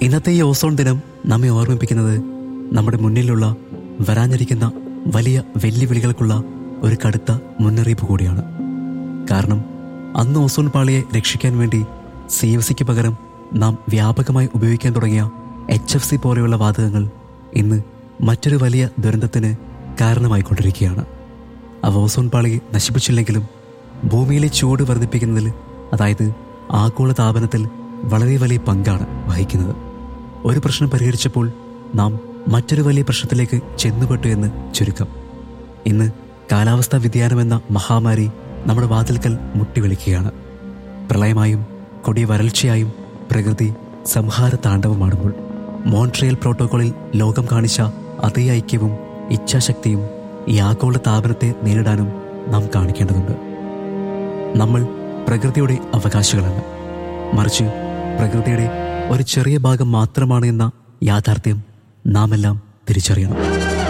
ഇന്നത്തെ ഈ ഓസോൺ ദിനം നമ്മെ ഓർമ്മിപ്പിക്കുന്നത് നമ്മുടെ മുന്നിലുള്ള വരാനിരിക്കുന്ന വലിയ വെല്ലുവിളികൾക്കുള്ള ഒരു കടുത്ത മുന്നറിയിപ്പ് കൂടിയാണ് കാരണം അന്ന് ഓസോൺ പാളിയെ രക്ഷിക്കാൻ വേണ്ടി സി എഫ് സിക്ക് പകരം നാം വ്യാപകമായി ഉപയോഗിക്കാൻ തുടങ്ങിയ എച്ച് എഫ് സി പോലെയുള്ള വാതകങ്ങൾ ഇന്ന് മറ്റൊരു വലിയ ദുരന്തത്തിന് കാരണമായിക്കൊണ്ടിരിക്കുകയാണ് അവ ഓസോൺ പാളിയെ നശിപ്പിച്ചില്ലെങ്കിലും ഭൂമിയിലെ ചൂട് വർദ്ധിപ്പിക്കുന്നതിൽ അതായത് ആഗോള താപനത്തിൽ വളരെ വലിയ പങ്കാണ് വഹിക്കുന്നത് ഒരു പ്രശ്നം പരിഹരിച്ചപ്പോൾ നാം മറ്റൊരു വലിയ പ്രശ്നത്തിലേക്ക് ചെന്നുപെട്ടു എന്ന് ചുരുക്കം ഇന്ന് കാലാവസ്ഥാ വ്യതിയാനം എന്ന മഹാമാരി നമ്മുടെ വാതിൽക്കൽ മുട്ടിവിളിക്കുകയാണ് പ്രളയമായും കൊടിയ വരൾച്ചയായും പ്രകൃതി സംഹാര താണ്ഡവമാടുമ്പോൾ മോൺട്രിയൽ പ്രോട്ടോകോളിൽ ലോകം കാണിച്ച അതേ ഐക്യവും ഇച്ഛാശക്തിയും ഈ ആഗോള താപനത്തെ നേരിടാനും നാം കാണിക്കേണ്ടതുണ്ട് നമ്മൾ പ്രകൃതിയുടെ അവകാശികളല്ല മറിച്ച് പ്രകൃതിയുടെ ഒരു ചെറിയ ഭാഗം മാത്രമാണ് എന്ന യാഥാർത്ഥ്യം നാം എല്ലാം തിരിച്ചറിയണം